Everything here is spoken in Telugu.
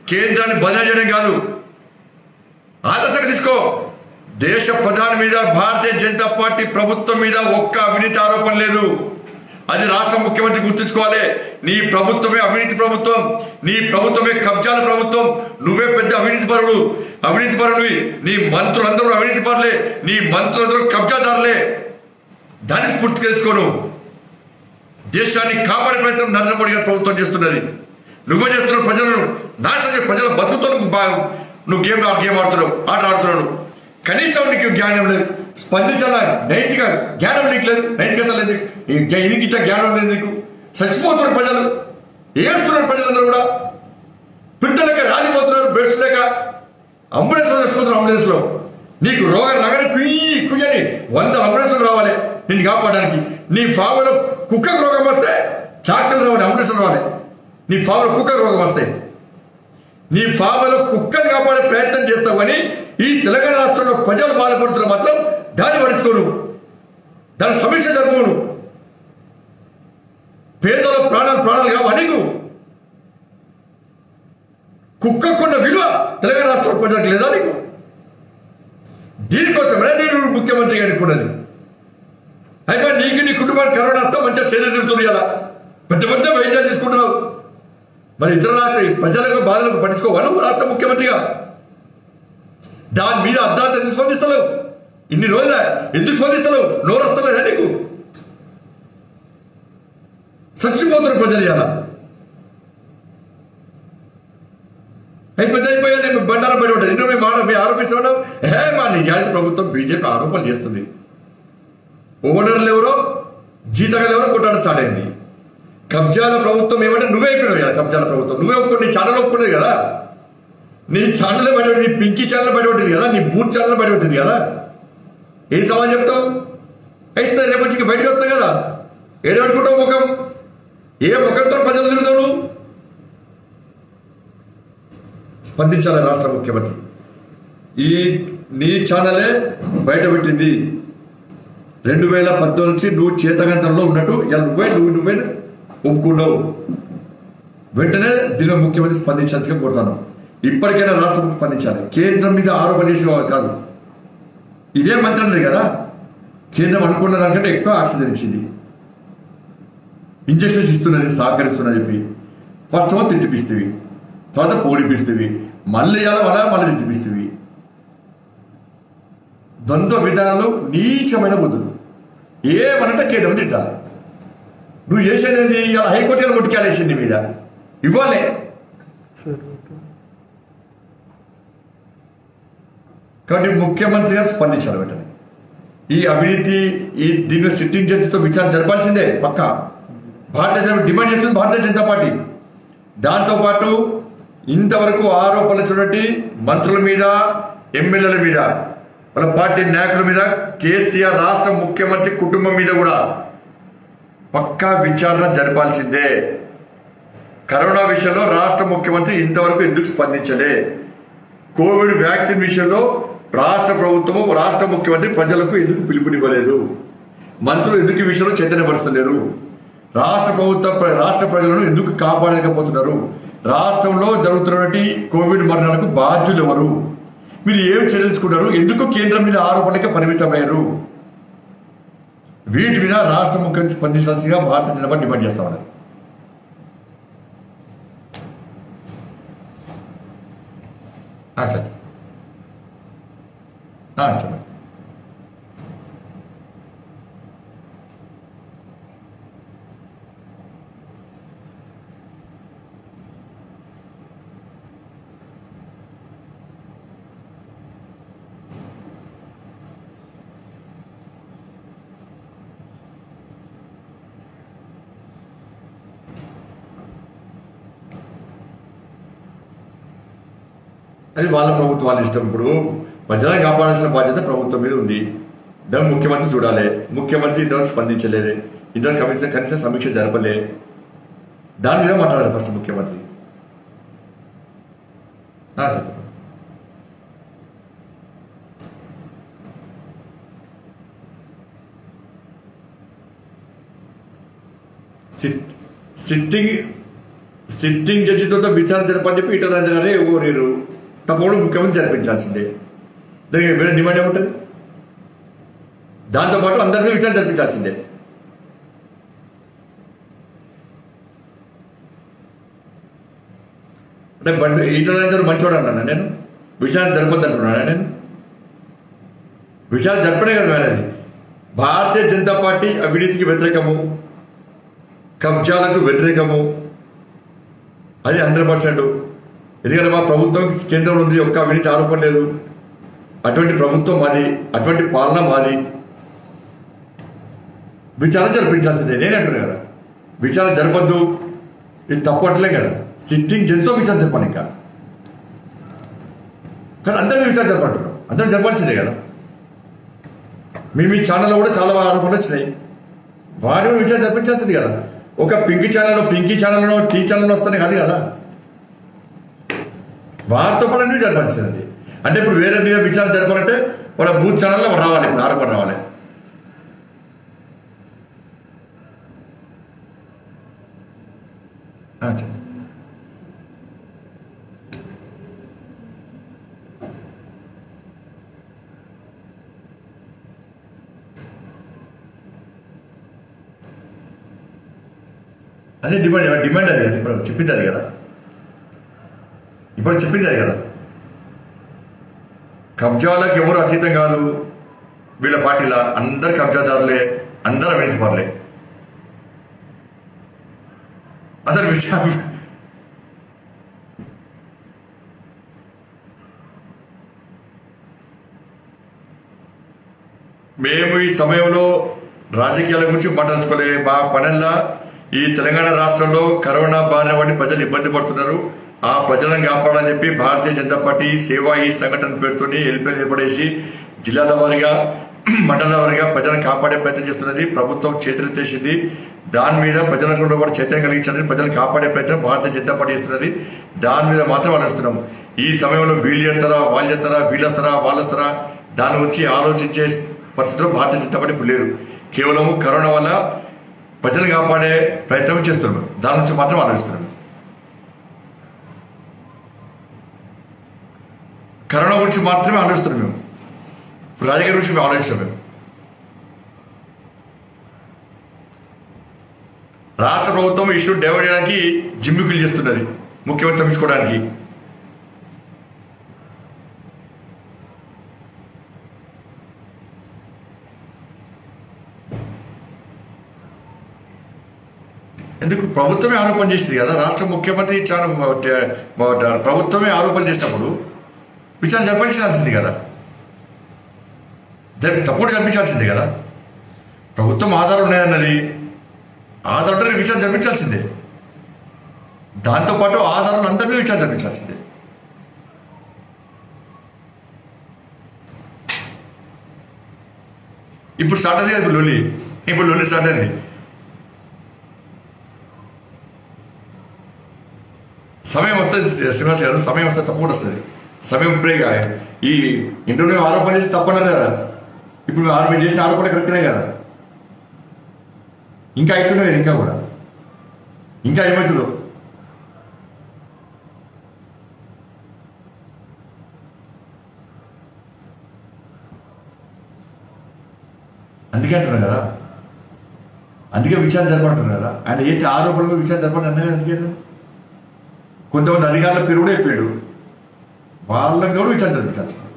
కేంద్రాన్ని బదిలీ చేయడం కాదు ఆదర్శంగా తీసుకో దేశ ప్రధాని మీద భారతీయ జనతా పార్టీ ప్రభుత్వం మీద ఒక్క అవినీతి ఆరోపణ లేదు అది రాష్ట్ర ముఖ్యమంత్రి గుర్తుంచుకోవాలి నీ ప్రభుత్వమే అవినీతి ప్రభుత్వం నీ ప్రభుత్వమే కబ్జాల ప్రభుత్వం నువ్వే పెద్ద అవినీతి పరుడు అవినీతి పరుడివి నీ మంత్రులందరూ అవినీతి పరులే నీ మంత్రులందరూ కబ్జాదారులే దాన్ని స్ఫూర్తి తెలుసుకోను దేశాన్ని కాపాడే ప్రయత్నం నరేంద్ర మోడీ గారి ప్రభుత్వం చేస్తున్నది నువ్వే చేస్తున్నావు ప్రజలను నాశనం చేయ- ప్రజల బతుకుతో నువ్వు బా- నువ్వు గేమ్ ఆ- గేమ్ ఆడుతున్నావు ఆట ఆడుతున్నావు కనీసం నీకు జ్ఞానం లేదు స్పందించాలా నైతిక జ్ఞానం నీకు లేదు నైతికత లేదు ఈ జ్ఞా- ఇది ఇట్లా జ్ఞానం లేదు నీకు చచ్చిపోతున్నారు ప్రజలు ఏడుస్తున్నారు ప్రజలందరూ కూడా పిట్టలక రాలిపోతున్నారు బ్రెస్ట్ లేక అంబులెన్స్ లో వేసుకుంటున్నారు అంబులెన్స్ లో నీకు రోగం నగరం కుయ్యి కుయ్యని వంద అంబులెన్స్ రావాలి నిన్ను కాపాడడానికి నీ ఫామ్లో కుక్కకు రోగం వస్తే డాక్టర్లు రావాలి అంబులెన్స్ రావాలి నీ ఫామ్లో కుక్కకు రోగం వస్తాయి నీ ఫామ్లో కుక్కను కాపాడే ప్రయత్నం చేస్తావని ఈ తెలంగాణ రాష్ట్రంలో ప్రజలు బాధపడుతున్న మాత్రం దాన్ని పడుచుకోను దాని సమీక్ష జరుపుకోను పేదల ప్రాణాలు ప్రాణాలు కావు నీకు కుక్కకున్న విలువ తెలంగాణ రాష్ట్ర ప్రజలకు లేదా నీకు దీనికోసమే నేను ముఖ్యమంత్రి గారికి ఉన్నది అయినా నీకు నీ కుటుంబానికి కరోనా వస్తే మంచిగా సేద తిరుగుతుంది అలా పెద్ద పెద్ద వైద్యాలు తీసుకుంటున్నావు మరి ఇతర రాష్ట్ర ప్రజలకు బాధలకు పట్టించుకోవాలి నువ్వు రాష్ట్ర ముఖ్యమంత్రిగా దాని మీద అర్ధాంత ఎందుకు స్పందిస్తలేవు ఇన్ని రోజుల ఎందుకు స్పందిస్తలేవు నోరు వస్తలేదా నీకు చచ్చిపోతున్నారు ప్రజలు ఇలా అయిపోతే అయిపోయా నేను బండారం బయట ఉంటుంది ఇంట్లో మేము ఆడ- మేము ఆరోపిస్తున్నాం హే మా నిజాయితీ ప్రభుత్వం బీజేపీ ఆరోపణలు చేస్తుంది ఓనర్లు ఎవరో జీతగాలు ఎవరో కొట్టాడు స్టార్ట్ అయింది కబ్జాల ప్రభుత్వం ఏమంటే నువ్వే అయిపోయావు కదా కబ్జాల ప్రభుత్వం నువ్వే ఒప్పుకో నీ ఛానల్ ఒప్పుకునేది కదా నీ ఛానల్ బయట నీ పింకీ ఛానల్ బయట ఉంటుంది కదా నీ బూట్ ఛానల్ బయట ఉంటుంది కదా ఏం సమాజం చెప్తావు అయితే రేపు వచ్చి ఇంక బయటకు వస్తావు కదా ఏడు పెట్టుకుంటావు ముఖం ఏ ముఖంతో ప్రజలు తిరుగుతావు నువ్వు స్పందించాలి రాష్ట్ర ముఖ్యమంత్రి ఈ నీ ఛానలే బయటపెట్టింది రెండు వేల పద్దెనిమిది నుంచి నువ్వు చేతగంతంలో ఉన్నట్టు ఇలా నువ్వే నువ్వు నువ్వే ఒప్పుకున్నావు వెంటనే దీనిలో ముఖ్యమంత్రి స్పందించాల్సిగా కోరుతాను ఇప్పటికైనా రాష్ట్ర ప్రభుత్వం స్పందించాలి కేంద్రం మీద ఆరోపణ చేసే వాళ్ళు కాదు ఇదే మంత్రి అన్నది కదా కేంద్రం అనుకున్న దానికంటే ఎక్కువ ఆక్సిజన్ ఇచ్చింది ఇంజక్షన్స్ ఇస్తున్నది సహకరిస్తున్నది చెప్పి ఫస్ట్ ఏమో తిట్టిపిస్తుంది తర్వాత పోడిపిస్తుంది మళ్ళీ ఇలా మళ్ళా మళ్ళీ తిట్టిపిస్తుంది ద్వంద్వ విధానంలో నీచమైన బుద్ధులు ఏమనంటే కేంద్రం తిట్టాలి నువ్వు చేసేది ఏంది ఇలా హైకోర్టు ముట్టుకెళ్ళేసింది నీ మీద ఇవ్వాలి కాబట్టి ముఖ్యమంత్రిగా స్పందించాలి వెంటనే ఈ అవినీతి ఈ దీని సిట్టింగ్ జడ్జితో విచారణ జరపాల్సిందే పక్క భారతీయ జనతా డిమాండ్ చేస్తుంది భారతీయ జనతా పార్టీ దాంతోపాటు ఇంతవరకు ఆరోపణలు వచ్చినటువంటి మంత్రుల మీద ఎమ్మెల్యేల మీద వాళ్ళ పార్టీ నాయకుల మీద కేసీఆర్ రాష్ట్ర ముఖ్యమంత్రి కుటుంబం మీద కూడా పక్కా విచారణ జరపాల్సిందే కరోనా విషయంలో రాష్ట్ర ముఖ్యమంత్రి ఇంతవరకు ఎందుకు స్పందించలే కోవిడ్ వ్యాక్సిన్ విషయంలో రాష్ట్ర ప్రభుత్వము రాష్ట్ర ముఖ్యమంత్రి ప్రజలకు ఎందుకు పిలుపునివ్వలేదు మంత్రులు ఎందుకు ఈ విషయంలో చైతన్యపరుస్తలేరు రాష్ట్ర ప్రభుత్వ ప్ర- రాష్ట్ర ప్రజలను ఎందుకు కాపాడలేకపోతున్నారు రాష్ట్రంలో జరుగుతున్నటువంటి కోవిడ్ మరణాలకు బాధ్యులు ఎవరు మీరు ఏం చెల్లించుకున్నారు ఎందుకు కేంద్రం మీద ఆరోపణలకే పరిమితమయ్యారు వీటి మీద రాష్ట్ర ముఖ్యమంత్రి స్పందించాల్సిందిగా భారత జనతా పార్టీ డిమాండ్ చేస్తా ఉన్నారు ఆ, చెప్పండి ఆ, చెప్పండి అది వాళ్ళ ప్రభుత్వం వాళ్ళ ఇష్టం ఇప్పుడు ప్రజలను కాపాడాల్సిన బాధ్యత ప్రభుత్వం మీద ఉంది దాన్ని ముఖ్యమంత్రి చూడాలి ముఖ్యమంత్రి ఇంతవరకు స్పందించలేదు ఇంతవరకు కనీసం కనీసం సమీక్ష జరపలే దాని మీద మాట్లాడాలి ఫస్ట్ ముఖ్యమంత్రి ఆ, చెప్పండి. సిట్ సిట్టింగ్ సిట్టింగ్ జడ్జితో విచారణ జరపని చెప్పి ఈటల రాజేంద్ర గారే కోరారు తప్పకుండా ముఖ్యమంత్రి జరిపించాల్సిందే దానికి వేరే డిమాండ్ ఏముంటుంది దాంతోపాటు అందరినీ విచారణ జరిపించాల్సిందే అంటే బండి ఈటల రాజేంద్ర మంచివాడు అన్నాను నేను విచారణ జరపద్దు అంటున్నాను నేను విచారణ జరపడే కదా మేడం అది భారతీయ జనతా పార్టీ అవినీతికి వ్యతిరేకము కబ్జాలకు వ్యతిరేకము అది హండ్రెడ్ పర్సెంట్ ఎందుకంటే మా ప్రభుత్వం కేంద్రంలో ఉంది ఒక్క అవినీతి ఆరోపణ లేదు అటువంటి ప్రభుత్వం మాది అటువంటి పాలన మాది విచారణ జరిపించాల్సిందే నేను అంటున్నా కదా విచారణ జరపద్దు ఇది తప్పట్లే కదా సిట్టింగ్ జడ్జితో విచారణ జరపాలి ఇంకా కానీ అందరినీ విచారణ జరపంటున్నాం అందరూ జరపాల్సిందే కదా మీ మీ ఛానల్లో కూడా చాలా ఆరోపణలు వచ్చినాయి వారి కూడా విచారణ జరిపించాల్సింది కదా ఒక పింక్ ఛానల్ పింకీ ఛానల్లో టీ ఛానల్ వస్తానే కాదు కదా వారితో పాటు అన్ని జరపాల్సింది అంటే ఇప్పుడు వేరే మీద విచారణ జరపాలంటే మన బూత్ ఛానల్లో రావాలి ఇప్పుడు ఆరోపణ రావాలి ఆ, చెప్పు. అదే డిమాండ్ డిమాండ్ అది కదా ఇప్పుడు చెప్పింది అది కదా ఇప్పుడు చెప్పింది అది కదా కబ్జాలకు ఎవరు అతీతం కాదు వీళ్ళ పార్టీలా అందరు కబ్జాదారులే అందరు అవినీతి పరులే అసలు విషయం మేము ఈ సమయంలో రాజకీయాల గురించి మాట్లాడుకోలే మా పనుల్లో ఈ తెలంగాణ రాష్ట్రంలో కరోనా బారిన పడి ప్రజలు ఇబ్బంది పడుతున్నారు ఆ ప్రజలను కాపాడాలని చెప్పి భారతీయ జనతా పార్టీ సేవా ఈ సంఘటన పేరుతోని ఎల్పీఎల్ ఏర్పడేసి జిల్లాల వారీగా మండల వారీగా ప్రజలను కాపాడే ప్రయత్నం చేస్తున్నది ప్రభుత్వం చేతులెత్తేసింది దాని మీద ప్రజలకు కూడా చైతన్యం కలిగించాలని ప్రజలను కాపాడే ప్రయత్నం భారతీయ జనతా పార్టీ చేస్తున్నది దాని మీద మాత్రం ఆలోచిస్తున్నాం ఈ సమయంలో వీళ్ళు చేస్తారా వాళ్ళు చేస్తారా వీళ్ళు వస్తారా వాళ్ళు వస్తారా దాని గురించి ఆలోచించే పరిస్థితిలో భారతీయ జనతా పార్టీ ఇప్పుడు లేదు కేవలం కరోనా వల్ల ప్రజలు కాపాడే ప్రయత్నం చేస్తున్నాం దాని నుంచి మాత్రం ఆలోచిస్తున్నాం కరోనా గురించి మాత్రమే ఆలోచిస్తున్నాం మేము ఇప్పుడు రాజకీయ గురించి మేము ఆలోచిస్తాం మేము రాష్ట్ర ప్రభుత్వం ఇష్యూ డైవర్ట్ చేయడానికి జిమ్మికులు చేస్తున్నది ముఖ్యమంత్రి తీసుకోవడానికి ఎందుకు ప్రభుత్వమే ఆరోపణ చేసింది కదా రాష్ట్ర ముఖ్యమంత్రి చాలా ప్రభుత్వమే ఆరోపణ చేసినప్పుడు విచారణ జరిపించాల్సింది కదా జరి- తప్పుడు జరిపించాల్సిందే కదా ప్రభుత్వం ఆధారం ఉన్నాయన్నది ఆధారం విచారణ జరిపించాల్సిందే దాంతోపాటు ఆధారాలు అందరినీ విచారణ జరిపించాల్సిందే ఇప్పుడు స్టార్ట్ అయింది కదా ఇప్పుడు లొల్లి ఇప్పుడు లొల్లి స్టార్ట్ అయింది సమయం వస్తుంది శ్రీనివాస్ గారు సమయం వస్తే తప్పకుండా వస్తుంది సమయం ఇప్పుడే కాదు. ఈ ఇంటర్వ్యూ ఆరోపణ చేసి తప్పన్నారు కదా ఇప్పుడు ఆరు మీరు చేసిన ఆరోపణ కరెక్టే కదా ఇంకా అవుతున్నాయి ఇంకా కూడా ఇంకా ఏమవుతుందో అందుకే అంటున్నారు కదా అందుకే విచారణ జరపంటున్నారు కదా ఆయన చేసే ఆరోపణలు విచారణ జరపండి అన్నది అందుకే కొంతమంది అధికారుల పేరు కూడా చెప్పాడు వాళ్ళని కూడా విచారణ జరిపించాల్సింది